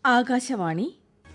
ആകാശവാണി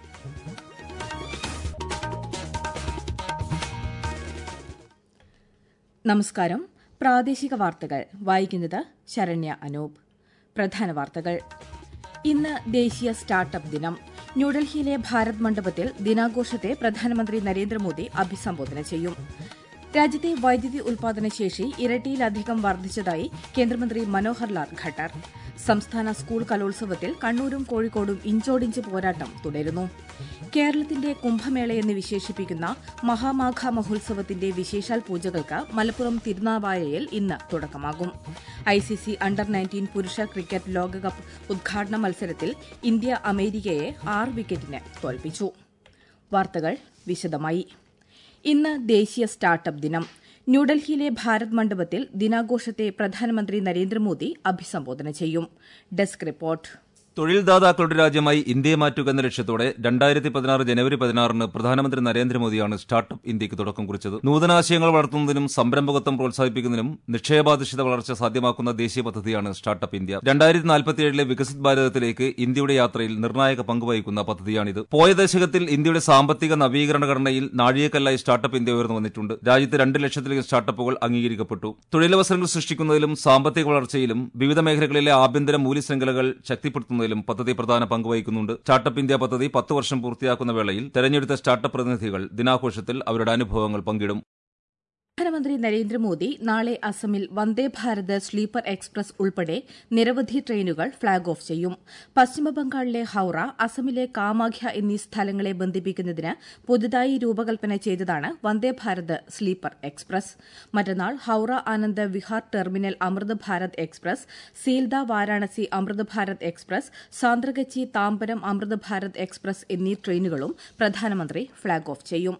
നമസ്കാരം പ്രാദേശിക വാർത്തകൾ വായിക്കുന്നത് ശരണ്യ അനൂപ് പ്രധാന വാർത്തകൾ ഇന്ന് ദേശീയ സ്റ്റാർട്ടപ്പ് ദിനം ന്യൂഡൽഹിയിലെ ഭാരത് മണ്ഡപത്തിൽ ദിനാഘോഷത്തെ പ്രധാനമന്ത്രി നരേന്ദ്രമോദി അഭിസംബോധന ചെയ്യും രാജ്യത്തെ വൈദ്യുതി ഉൽപാദന ശേഷി ഇരട്ടിയിലധികം വർദ്ധിച്ചതായി കേന്ദ്രമന്ത്രി മനോഹർ ലാൽ ഖട്ടർ സംസ്ഥാന സ്കൂൾ കലോത്സവത്തിൽ കണ്ണൂരും കോഴിക്കോടും ഇഞ്ചോടിഞ്ച് പോരാട്ടം തുടരുന്നു കേരളത്തിന്റെ കുംഭമേളയെന്ന് വിശേഷിപ്പിക്കുന്ന മഹാമാഘ മഹോത്സവത്തിന്റെ വിശേഷാൽ പൂജകൾക്ക് മലപ്പുറം തിരുനാവായയിൽ ഇന്ന് തുടക്കമാകും ഐസിസി അണ്ടർ നയൻറ്റീൻ പുരുഷ ക്രിക്കറ്റ് ലോകകപ്പ് ഉദ്ഘാടന മത്സരത്തിൽ ഇന്ത്യ അമേരിക്കയെ ആറ് വിക്കറ്റിന് തോൽപ്പിച്ചു വാർത്തകൾ വിശദമായി ഇന്ന് ദേശീയ സ്റ്റാർട്ടപ്പ് ദിനം ന്യൂഡൽഹിയിലെ ഭാരത് മണ്ഡപത്തിൽ ദിനാഘോഷത്തെ പ്രധാനമന്ത്രി നരേന്ദ്രമോദി അഭിസംബോധന ചെയ്യും ഡെസ്ക് റിപ്പോർട്ട് തൊഴിൽദാതാക്കളുടെ രാജ്യമായി ഇന്ത്യയെ മാറ്റുക എന്ന ലക്ഷ്യത്തോടെ രണ്ടായിരത്തി പതിനാറ് ജനുവരി പതിനാറിന് പ്രധാനമന്ത്രി നരേന്ദ്രമോദിയാണ് സ്റ്റാർട്ടപ്പ് ഇന്ത്യയ്ക്ക് തുടക്കം കുറിച്ചത് നൂതനാശയങ്ങൾ വളർത്തുന്നതിനും സംരംഭകത്വം പ്രോത്സാഹിപ്പിക്കുന്നതിനും നിക്ഷേപാധിഷ്ഠിത വളർച്ച സാധ്യമാക്കുന്ന ദേശീയ പദ്ധതിയാണ് സ്റ്റാർട്ടപ്പ് ഇന്ത്യ രണ്ടായിരത്തി നാൽപ്പത്തിയേഴിലെ വികസിത് ഭാരതത്തിലേക്ക് ഇന്ത്യയുടെ യാത്രയിൽ നിർണായക പങ്കുവഹിക്കുന്ന പദ്ധതിയാണിത് പോയ ദശകത്തിൽ ഇന്ത്യയുടെ സാമ്പത്തിക നവീകരണ ഘടനയിൽ നാഴികക്കല്ലായി സ്റ്റാർട്ടപ്പ് ഇന്ത്യ ഉയർന്നു വന്നിട്ടുണ്ട് രാജ്യത്ത് രണ്ട് ലക്ഷത്തിലധികം സ്റ്റാർട്ടപ്പുകൾ അംഗീകരിക്കപ്പെട്ടു തൊഴിലവസരങ്ങൾ സൃഷ്ടിക്കുന്നതിലും സാമ്പത്തിക വളർച്ചയിലും വിവിധ മേഖലകളിലെ ആഭ്യന്തര മൂല്യശൃംഖലകൾ ശക്തിപ്പെടുത്തുന്നതിലും ചെയ്യുന്നതിലും പദ്ധതി പ്രധാന പങ്ക് വഹിക്കുന്നുണ്ട് സ്റ്റാർട്ടപ്പ് ഇന്ത്യ പദ്ധതി പത്ത് വർഷം പൂർത്തിയാക്കുന്ന വേളയിൽ തെരഞ്ഞെടുത്ത സ്റ്റാർട്ടപ്പ് പ്രതിനിധികൾ ദിനാഘോഷത്തിൽ അവരുടെ അനുഭവങ്ങൾ പങ്കിടും പ്രധാനമന്ത്രി നരേന്ദ്രമോദി നാളെ അസമിൽ വന്ദേ ഭാരത് സ്ലീപ്പർ എക്സ്പ്രസ് ഉൾപ്പെടെ നിരവധി ട്രെയിനുകൾ ഫ്ളാഗ് ഓഫ് ചെയ്യും പശ്ചിമബംഗാളിലെ ഹൌറ അസമിലെ കാമാഖ്യ എന്നീ സ്ഥലങ്ങളെ ബന്ധിപ്പിക്കുന്നതിന് പുതുതായി രൂപകൽപ്പന ചെയ്തതാണ് വന്ദേ ഭാരത് സ്ലീപ്പർ എക്സ്പ്രസ് മറ്റന്നാൾ Howrah Anand Vihar terminal Amrit Bharat express Sealdah Varanasi Amrit Bharat express Santragachi Tambaram Amrit Bharat express എന്നീ ട്രെയിനുകളും പ്രധാനമന്ത്രി ഫ്ളാഗ് ഓഫ് ചെയ്യും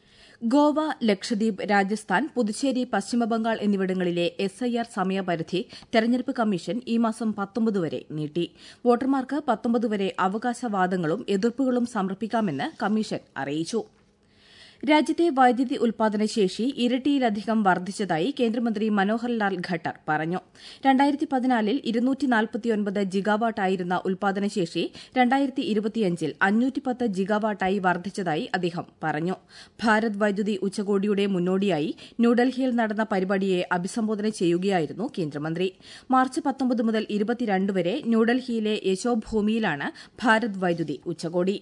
ഗോവ ലക്ഷദ്വീപ് രാജസ്ഥാൻ പുതുച്ചേരി പശ്ചിമബംഗാൾ എന്നിവിടങ്ങളിലെ എസ് ഐ ആർ സമയപരിധി തെരഞ്ഞെടുപ്പ് കമ്മീഷൻ ഈ മാസം പത്തൊമ്പത് വരെ നീട്ടി വോട്ടർമാർക്ക് പത്തൊമ്പത് വരെ അവകാശവാദങ്ങളും എതിർപ്പുകളും സമർപ്പിക്കാമെന്ന് കമ്മീഷൻ അറിയിച്ചു രാജ്യത്തെ വൈദ്യുതി ഉൽപാദന ശേഷി ഇരട്ടിയിലധികം വർദ്ധിച്ചതായി കേന്ദ്രമന്ത്രി മനോഹർ ലാൽ ഖട്ടർ പറഞ്ഞു രണ്ടായിരത്തി പതിനാലിൽ ഇരുന്നൂറ്റിനാൽപ്പത്തിയൊൻപത് ജിഗാവാട്ടായിരുന്ന ഉൽപാദനശേഷി രണ്ടായിരത്തി ഇരുപത്തിയഞ്ചിൽ അഞ്ഞൂറ്റിപ്പത്ത് ജിഗാവാട്ടായി വർദ്ധിച്ചതായി അദ്ദേഹം പറഞ്ഞു ഭാരത് വൈദ്യുതി ഉച്ചകോടിയുടെ മുന്നോടിയായി ന്യൂഡൽഹിയിൽ നടന്ന പരിപാടിയെ അഭിസംബോധന ചെയ്യുകയായിരുന്നു കേന്ദ്രമന്ത്രി മാർച്ച് പത്തൊമ്പത് മുതൽ ഇരുപത്തിരണ്ട് വരെ ന്യൂഡൽഹിയിലെ യശോഭൂമിയിലാണ് ഭാരത് വൈദ്യുതി ഉച്ചകോടി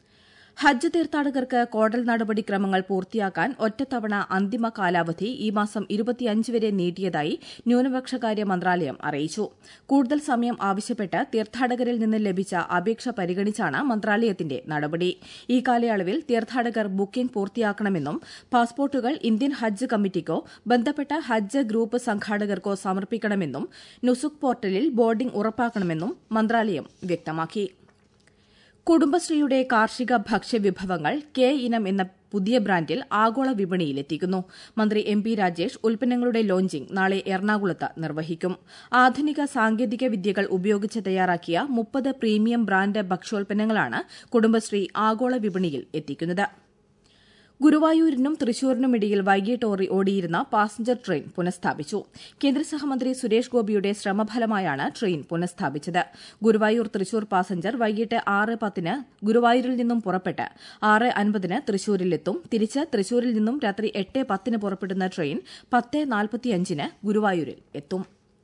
ഹജ്ജ് തീർത്ഥാടകർക്ക് കോടൽ നടപടിക്രമങ്ങൾ പൂർത്തിയാക്കാൻ ഒറ്റത്തവണ അന്തിമ കാലാവധി ഈ മാസം ഇരുപത്തിയഞ്ച് വരെ നീട്ടിയതായി ന്യൂനപക്ഷകാര്യ മന്ത്രാലയം അറിയിച്ചു കൂടുതൽ സമയം ആവശ്യപ്പെട്ട് തീർത്ഥാടകരിൽ നിന്ന് ലഭിച്ച അപേക്ഷ പരിഗണിച്ചാണ് മന്ത്രാലയത്തിന്റെ നടപടി ഈ കാലയളവിൽ തീർത്ഥാടകർ ബുക്കിംഗ് പൂർത്തിയാക്കണമെന്നും പാസ്പോർട്ടുകൾ ഇന്ത്യൻ ഹജ്ജ് കമ്മിറ്റിക്കോ ബന്ധപ്പെട്ട ഹജ്ജ് ഗ്രൂപ്പ് സംഘാടകർക്കോ സമർപ്പിക്കണമെന്നും നുസുക് പോർട്ടലിൽ ബോർഡിംഗ് ഉറപ്പാക്കണമെന്നും മന്ത്രാലയം വ്യക്തമാക്കി കുടുംബശ്രീയുടെ കാർഷിക ഭക്ഷ്യവിഭവങ്ങൾ കെ ഇനം എന്ന പുതിയ ബ്രാൻഡിൽ ആഗോള വിപണിയിലെത്തിക്കുന്നു മന്ത്രി എം പി രാജേഷ് ഉൽപ്പന്നങ്ങളുടെ ലോഞ്ചിംഗ് നാളെ എറണാകുളത്ത് നിർവഹിക്കും ആധുനിക സാങ്കേതിക വിദ്യകൾ ഉപയോഗിച്ച് തയ്യാറാക്കിയ മുപ്പത് പ്രീമിയം ബ്രാൻഡ് ഭക്ഷ്യോൽപ്പന്നങ്ങളാണ് കുടുംബശ്രീ ആഗോള വിപണിയിൽ എത്തിക്കുന്നത് ഗുരുവായൂരിനും തൃശൂരിനുമിടയിൽ വൈകിട്ട് ഓടിയിരുന്ന പാസഞ്ചർ ട്രെയിൻ പുനഃസ്ഥാപിച്ചു കേന്ദ്ര സഹമന്ത്രി സുരേഷ് ഗോപിയുടെ ശ്രമഫലമായാണ് ട്രെയിൻ പുനഃസ്ഥാപിച്ചത് ഗുരുവായൂർ തൃശൂർ പാസഞ്ചർ വൈകിട്ട് ആറ് പത്തിന് ഗുരുവായൂരിൽ നിന്നും പുറപ്പെട്ട് ആറ് അൻപതിന് തൃശൂരിലെത്തും തിരിച്ച് തൃശൂരിൽ നിന്നും രാത്രി എട്ട് പത്തിന് പുറപ്പെടുന്ന ട്രെയിൻ പത്ത് നാൽപ്പത്തിയഞ്ചിന് ഗുരുവായൂരിൽ എത്തും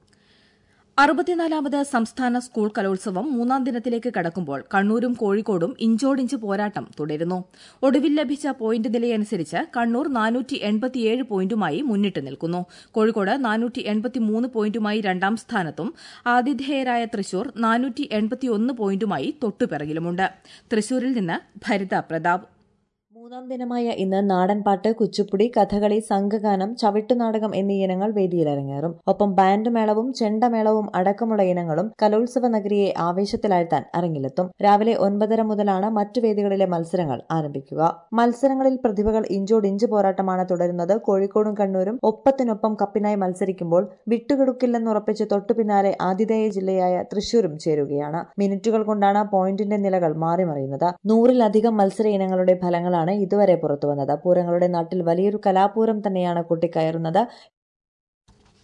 അറുപത്തിനാലാമത് സംസ്ഥാന സ്കൂൾ കലോത്സവം മൂന്നാം ദിനത്തിലേക്ക് കടക്കുമ്പോൾ കണ്ണൂരും കോഴിക്കോടും ഇഞ്ചോടിഞ്ച് പോരാട്ടം തുടരുന്നു ഒടുവിൽ ലഭിച്ച പോയിന്റ് നിലയനുസരിച്ച് കണ്ണൂർ പോയിന്റുമായി മുന്നിട്ട് നിൽക്കുന്നു കോഴിക്കോട് പോയിന്റുമായി രണ്ടാം സ്ഥാനത്തും ആതിഥേയരായ തൃശൂർ പോയിന്റുമായി തൊട്ടുപിറകിലുമുണ്ട് തൃശൂരിൽ നിന്ന് ഭരിത പ്രതാപ് മൂന്നാം ദിനമായ ഇന്ന് നാടൻപാട്ട് കുച്ചുപ്പുടി കഥകളി സംഘഗാനം ചവിട്ടുനാടകം എന്നീ ഇനങ്ങൾ വേദിയിലിറങ്ങേറും ഒപ്പം ബാൻഡ് മേളവും ചെണ്ടമേളവും അടക്കമുള്ള ഇനങ്ങളും കലോത്സവ നഗരിയെ ആവേശത്തിലാഴ്ത്താൻ അരങ്ങിലെത്തും രാവിലെ ഒൻപതര മുതലാണ് മറ്റു വേദികളിലെ മത്സരങ്ങൾ ആരംഭിക്കുക മത്സരങ്ങളിൽ പ്രതിഭകൾ ഇഞ്ചോടിഞ്ച് പോരാട്ടമാണ് തുടരുന്നത് കോഴിക്കോടും കണ്ണൂരും ഒപ്പത്തിനൊപ്പം കപ്പിനായി മത്സരിക്കുമ്പോൾ വിട്ടുകൊടുക്കില്ലെന്നുറപ്പിച്ച് തൊട്ടുപിന്നാലെ ആതിഥേയ ജില്ലയായ തൃശൂരും ചേരുകയാണ് മിനിറ്റുകൾ കൊണ്ടാണ് പോയിന്റിന്റെ നിലകൾ മാറിമറിയുന്നത് നൂറിലധികം മത്സര ഇനങ്ങളുടെ ഫലങ്ങളാണ് ഇതുവരെ പുറത്തുവന്നത് പൂരങ്ങളുടെ നാട്ടിൽ വലിയൊരു കലാപൂരം തന്നെയാണ് കൊട്ടിക്കയറുന്നത്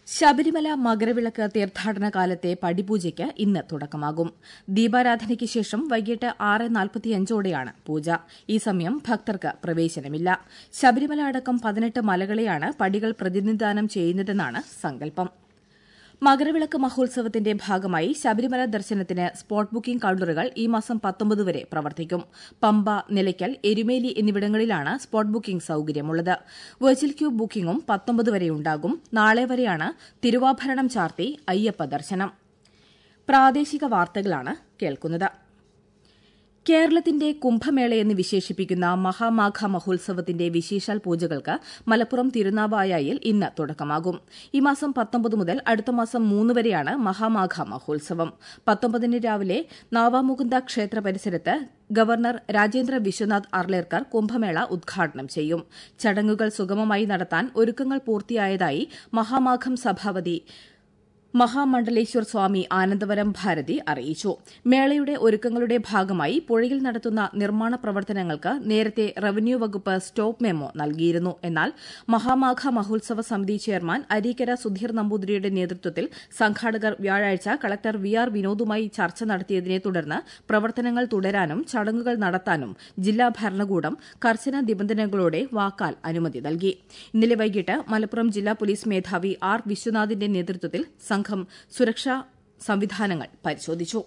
ശബരിമല മകരവിളക്ക് തീർത്ഥാടന കാലത്തെ പടിപൂജയ്ക്ക് ഇന്ന് തുടക്കമാകും ദീപാരാധനയ്ക്ക് ശേഷം വൈകിട്ട് ആറ് നാൽപ്പത്തിയഞ്ചോടെയാണ് പൂജ ഈ സമയം ഭക്തർക്ക് പ്രവേശനമില്ല ശബരിമല അടക്കം പതിനെട്ട് മലകളെയാണ് പടികൾ പ്രതിനിധാനം ചെയ്യുന്നതെന്നാണ് സങ്കല്പം മകരവിളക്ക് മഹോത്സവത്തിന്റെ ഭാഗമായി ശബരിമല ദർശനത്തിന് സ്പോട്ട് ബുക്കിംഗ് കൌണ്ടറുകൾ ഈ മാസം പത്തൊമ്പത് വരെ പ്രവർത്തിക്കും പമ്പ നിലയ്ക്കൽ എരുമേലി എന്നിവിടങ്ങളിലാണ് സ്പോട്ട് ബുക്കിംഗ് സൌകര്യമുള്ളത് വെർച്വൽ ക്യൂ ബുക്കിംഗും പത്തൊമ്പത് വരെയുണ്ടാകും നാളെ വരെയാണ് തിരുവാഭരണം ചാർത്തി അയ്യപ്പ ദർശനം പ്രാദേശിക വാർത്തകളാണ് കേൾക്കുന്നത് കേരളത്തിന്റെ കുംഭമേളയെന്ന് വിശേഷിപ്പിക്കുന്ന മഹാമാഘ മഹോത്സവത്തിന്റെ വിശേഷാൽ പൂജകൾക്ക് മലപ്പുറം തിരുനാവായയിൽ ഇന്ന് തുടക്കമാകും ഈ മാസം പത്തൊമ്പത് മുതൽ അടുത്ത മാസം മൂന്ന് വരെയാണ് മഹാമാഘ മഹോത്സവം പത്തൊമ്പതിന് രാവിലെ നാവാമുകുന്ദ ക്ഷേത്ര പരിസരത്ത് ഗവർണർ രാജേന്ദ്ര വിശ്വനാഥ് അർലേർക്കർ കുംഭമേള ഉദ്ഘാടനം ചെയ്യും ചടങ്ങുകൾ സുഗമമായി നടത്താൻ ഒരുക്കങ്ങൾ പൂർത്തിയായതായി മഹാമാഘം സഭാപതി മഹാമണ്ഡലേശ്വർ സ്വാമി ആനന്ദവരം ഭാരതി അറിയിച്ചു മേളയുടെ ഒരുക്കങ്ങളുടെ ഭാഗമായി പുഴയിൽ നടത്തുന്ന നിർമ്മാണ പ്രവർത്തനങ്ങൾക്ക് നേരത്തെ റവന്യൂ വകുപ്പ് സ്റ്റോപ്പ് മെമ്മോ നൽകിയിരുന്നു എന്നാൽ മഹാമാഘ മഹോത്സവ സമിതി ചെയർമാൻ അരീക്കര സുധീർ നമ്പൂതിരിയുടെ നേതൃത്വത്തിൽ സംഘാടകർ വ്യാഴാഴ്ച കളക്ടർ വി ആർ വിനോദുമായി ചർച്ച നടത്തിയതിനെ തുടർന്ന് പ്രവർത്തനങ്ങൾ തുടരാനും ചടങ്ങുകൾ നടത്താനും ജില്ലാ ഭരണകൂടം കർശന നിബന്ധനകളോടെ വാക്കാൽ അനുമതി നൽകി ഇന്നലെ വൈകിട്ട് മലപ്പുറം ജില്ലാ പോലീസ് മേധാവി ആർ വിശ്വനാഥിന്റെ നേതൃത്വത്തിൽ സംഘം സുരക്ഷാ സംവിധാനങ്ങൾ പരിശോധിച്ചു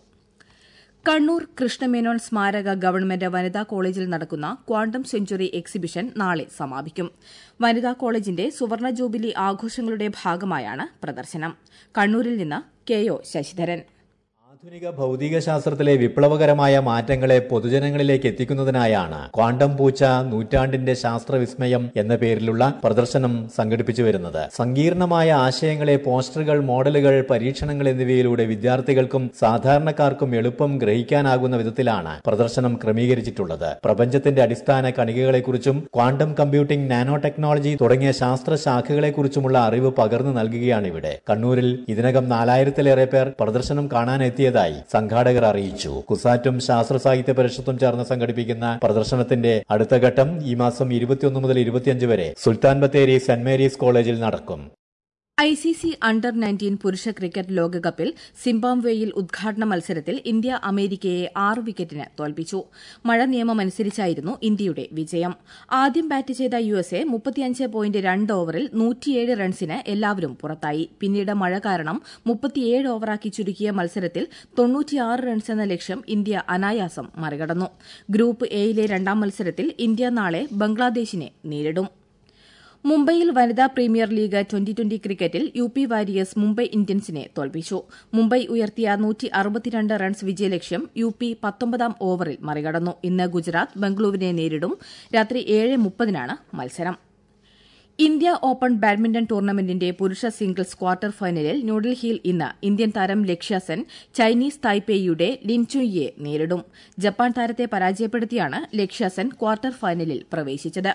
കണ്ണൂർ കൃഷ്ണമേനോൻ സ്മാരക ഗവൺമെന്റ് വനിതാ കോളേജിൽ നടക്കുന്ന ക്വാണ്ടം സെഞ്ചുറി എക്സിബിഷൻ നാളെ സമാപിക്കും വനിതാ കോളേജിന്റെ സുവർണ ജൂബിലി ആഘോഷങ്ങളുടെ ഭാഗമായാണ് പ്രദർശനം കണ്ണൂരിൽ നിന്ന് കെ ഒ ശശിധരൻ ആധുനിക ഭൗതിക ശാസ്ത്രത്തിലെ വിപ്ലവകരമായ മാറ്റങ്ങളെ പൊതുജനങ്ങളിലേക്ക് എത്തിക്കുന്നതിനായാണ് ക്വാണ്ടം പൂച്ച നൂറ്റാണ്ടിന്റെ ശാസ്ത്രവിസ്മയം എന്ന പേരിലുള്ള പ്രദർശനം സംഘടിപ്പിച്ചു വരുന്നത് സങ്കീർണമായ ആശയങ്ങളെ പോസ്റ്ററുകൾ മോഡലുകൾ പരീക്ഷണങ്ങൾ എന്നിവയിലൂടെ വിദ്യാർത്ഥികൾക്കും സാധാരണക്കാർക്കും എളുപ്പം ഗ്രഹിക്കാനാകുന്ന വിധത്തിലാണ് പ്രദർശനം ക്രമീകരിച്ചിട്ടുള്ളത് പ്രപഞ്ചത്തിന്റെ അടിസ്ഥാന കണികകളെക്കുറിച്ചും ക്വാണ്ടം കമ്പ്യൂട്ടിംഗ് നാനോ ടെക്നോളജി തുടങ്ങിയ ശാസ്ത്ര ശാഖകളെക്കുറിച്ചുമുള്ള അറിവ് പകർന്നു നൽകുകയാണ് ഇവിടെ കണ്ണൂരിൽ ഇതിനകം നാലായിരത്തിലേറെ പേർ പ്രദർശനം കാണാനെത്തിയത് എത്തിയതായി സംഘാടകർ അറിയിച്ചു കുസാറ്റും ശാസ്ത്ര സാഹിത്യ പരിഷത്തും ചേർന്ന് സംഘടിപ്പിക്കുന്ന പ്രദർശനത്തിന്റെ അടുത്ത ഘട്ടം ഈ മാസം ഇരുപത്തിയൊന്ന് മുതൽ ഇരുപത്തിയഞ്ച് വരെ സുൽത്താൻ ബത്തേരി സെന്റ് മേരീസ് കോളേജിൽ നടക്കും I C C under nineteen പുരുഷ ക്രിക്കറ്റ് ലോകകപ്പിൽ സിംബാബ്വേയിൽ ഉദ്ഘാടന മത്സരത്തിൽ ഇന്ത്യ അമേരിക്കയെ ആറ് വിക്കറ്റിന് തോൽപ്പിച്ചു മഴ നിയമമനുസരിച്ചായിരുന്നു ഇന്ത്യയുടെ വിജയം ആദ്യം ബാറ്റ് ചെയ്ത യു എസ് എ മുപ്പത്തിയഞ്ച് പോയിന്റ് രണ്ട് ഓവറിൽ നൂറ്റിയേഴ് റൺസിന് എല്ലാവരും പുറത്തായി പിന്നീട് മഴ കാരണം മുപ്പത്തിയേഴ് ഓവറാക്കി ചുരുക്കിയ മത്സരത്തിൽ തൊണ്ണൂറ്റിയാറ് റൺസ് എന്ന ലക്ഷ്യം ഇന്ത്യ അനായാസം മറികടന്നു ഗ്രൂപ്പ് എയിലെ രണ്ടാം മത്സരത്തിൽ ഇന്ത്യ നാളെ ബംഗ്ലാദേശിനെ നേരിടും മുംബൈയിൽ വനിതാ പ്രീമിയർ ലീഗ് ട്വന്റി ട്വന്റി ക്രിക്കറ്റിൽ യു പി വാരിയേഴ്സ് മുംബൈ ഇന്ത്യൻസിനെ തോൽപ്പിച്ചു മുംബൈ ഉയർത്തിയ നൂറ്റി അറുപത്തിരണ്ട് റൺസ് വിജയലക്ഷ്യം യു പി പത്തൊമ്പതാം ഓവറിൽ മറികടന്നു ഇന്ന് ഗുജറാത്ത് ബംഗളൂരുവിനെ നേരിടും രാത്രി ഏഴ് മുപ്പതിനാണ് മത്സരം ഇന്ത്യ ഓപ്പൺ ബാഡ്മിന്റൺ ടൂർണമെന്റിന്റെ പുരുഷ സിംഗിൾസ് ക്വാർട്ടർ ഫൈനലിൽ ന്യൂഡൽഹിയിൽ ഇന്ന് ഇന്ത്യൻ താരം ലക്ഷ്യ സെൻ ചൈനീസ് തായ്പേയിയുടെ ലിൻചുയെ നേരിടും ജപ്പാൻ താരത്തെ പരാജയപ്പെടുത്തിയാണ് ലക്ഷ്യ സെൻ ക്വാർട്ടർ ഫൈനലിൽ പ്രവേശിച്ചത്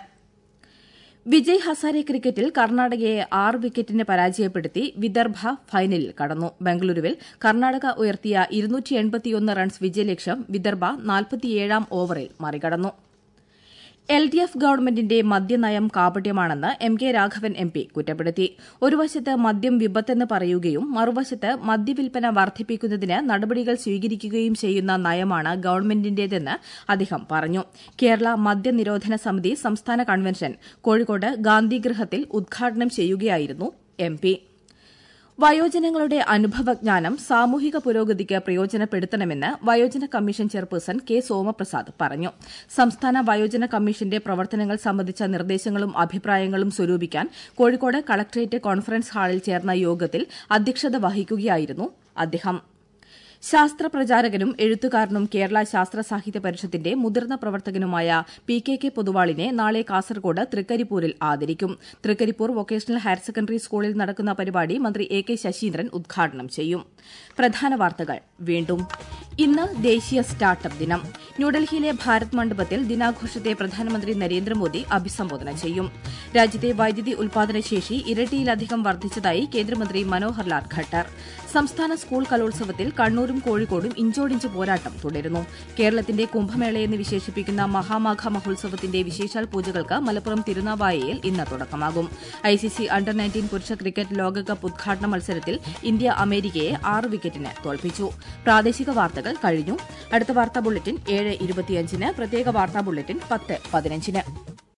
വിജയ് ഹസാരെ ക്രിക്കറ്റിൽ കർണാടകയെ ആറ് വിക്കറ്റിന് പരാജയപ്പെടുത്തി വിദർഭ ഫൈനലിൽ കടന്നു ബംഗളൂരുവിൽ കർണാടക ഉയർത്തിയ റൺസ് വിജയലക്ഷ്യം വിദർഭ നാൽപ്പത്തിയേഴാം ഓവറിൽ മറികടന്നു എൽ ഡി എഫ് ഗവൺമെന്റിന്റെ മദ്യനയം കാപട്യമാണെന്ന് M K Raghavan M P കുറ്റപ്പെടുത്തി ഒരു വശത്ത് മദ്യം വിപത്തെന്ന് പറയുകയും മറുവശത്ത് മദ്യവിൽപ്പന വർദ്ധിപ്പിക്കുന്നതിന് നടപടികൾ സ്വീകരിക്കുകയും ചെയ്യുന്ന നയമാണ് ഗവൺമെന്റിന്റേതെന്ന് അദ്ദേഹം പറഞ്ഞു കേരള മദ്യനിരോധന സമിതി സംസ്ഥാന കൺവെൻഷൻ കോഴിക്കോട് ഗാന്ധിഗൃഹത്തിൽ ഉദ്ഘാടനം ചെയ്യുകയായിരുന്നു എം പി വയോജനങ്ങളുടെ അനുഭവജ്ഞാനം സാമൂഹിക പുരോഗതിക്ക് പ്രയോജനപ്പെടുത്തണമെന്ന് വയോജന കമ്മീഷൻ ചെയർപേഴ്സൺ കെ സോമപ്രസാദ് പറഞ്ഞു സംസ്ഥാന വയോജന കമ്മീഷന്റെ പ്രവർത്തനങ്ങൾ സംബന്ധിച്ച നിർദ്ദേശങ്ങളും അഭിപ്രായങ്ങളും സ്വരൂപിക്കാൻ കോഴിക്കോട് കളക്ടറേറ്റ് കോൺഫറൻസ് ഹാളിൽ ചേർന്ന യോഗത്തിൽ അധ്യക്ഷത വഹിക്കുകയായിരുന്നു അദ്ദേഹം ശാസ്ത്ര പ്രചാരകനും എഴുത്തുകാരനും കേരള ശാസ്ത്ര സാഹിത്യ പരിഷത്തിന്റെ മുതിർന്ന പ്രവർത്തകനുമായ പി കെ കെ പൊതുവാളിനെ നാളെ കാസർകോട് തൃക്കരിപ്പൂരിൽ ആദരിക്കും തൃക്കരിപ്പൂർ വൊക്കേഷണൽ ഹയർ സെക്കൻഡറി സ്കൂളിൽ നടക്കുന്ന പരിപാടി മന്ത്രി എ കെ ശശീന്ദ്രൻ ഉദ്ഘാടനം ചെയ്യും പ്രധാന വാർത്തകൾ വീണ്ടും ഇന്ന് ദേശീയ സ്റ്റാർട്ടപ്പ് ദിനം ന്യൂഡൽഹിയിലെ ഭാരത് മണ്ഡപത്തിൽ ദിനാഘോഷത്തെ പ്രധാനമന്ത്രി നരേന്ദ്രമോദി അഭിസംബോധന ചെയ്യും രാജ്യത്തെ വൈദ്യുതി ഉൽപാദന ശേഷി ഇരട്ടിയിലധികം വർദ്ധിച്ചതായി കേന്ദ്രമന്ത്രി മനോഹർ ലാൽ ഖട്ടർ സംസ്ഥാന സ്കൂൾ കലോത്സവത്തിൽ കണ്ണൂരും കോഴിക്കോടും ഇഞ്ചോടിഞ്ച് പോരാട്ടം തുടരുന്നു കേരളത്തിന്റെ കുംഭമേളയെന്ന് വിശേഷിപ്പിക്കുന്ന മഹാമാഘ മഹോത്സവത്തിന്റെ വിശേഷാൽ പൂജകൾക്ക് മലപ്പുറം തിരുനാവായയിൽ ഇന്ന് തുടക്കമാകും ഐസിസി അണ്ടർ നയൻറ്റീൻ പുരുഷ ക്രിക്കറ്റ് ലോകകപ്പ് ഉദ്ഘാടന മത്സരത്തിൽ ഇന്ത്യ അമേരിക്കയെ ആറ് വിക്കറ്റിന് തോൽപ്പിച്ചു പ്രാദേശിക വാർത്തകൾ കഴിഞ്ഞു അടുത്ത വാർത്താ ബുള്ളറ്റിൻ ഏഴ് ഇരുപത്തിയഞ്ചിന് പ്രത്യേക വാർത്താ ബുള്ളറ്റിൻ പത്ത് പതിനഞ്ചിന്